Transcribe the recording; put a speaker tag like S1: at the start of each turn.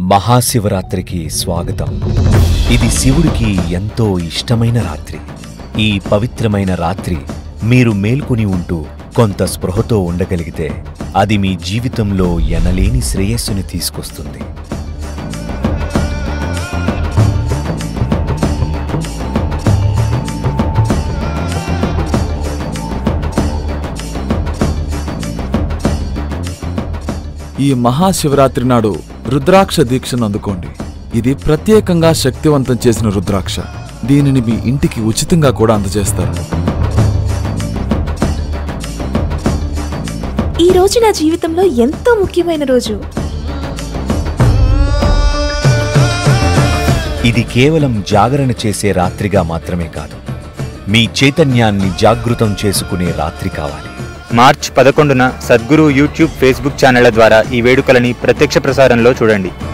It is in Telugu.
S1: మహాశివరాత్రికి స్వాగతం ఇది శివుడికి ఎంతో ఇష్టమైన రాత్రి ఈ పవిత్రమైన రాత్రి మీరు మేల్కొని ఉంటూ కొంత స్పృహతో ఉండగలిగితే అది మీ జీవితంలో ఎనలేని శ్రేయస్సుని తీసుకొస్తుంది
S2: ఈ మహాశివరాత్రి నాడు రుద్రాక్ష దీక్షను అందుకోండి ఇది ప్రత్యేకంగా శక్తివంతం చేసిన రుద్రాక్ష దీనిని మీ ఇంటికి ఉచితంగా కూడా అందజేస్తారు
S3: ఈ రోజు నా జీవితంలో ఎంతో ముఖ్యమైన రోజు
S1: ఇది కేవలం జాగరణ చేసే రాత్రిగా మాత్రమే కాదు మీ చైతన్యాన్ని జాగృతం చేసుకునే రాత్రి కావాలి
S4: మార్చ్ పదకొండున సద్గురు యూట్యూబ్ ఫేస్బుక్ ఛానళ్ల ద్వారా ఈ వేడుకలని ప్రత్యక్ష ప్రసారంలో చూడండి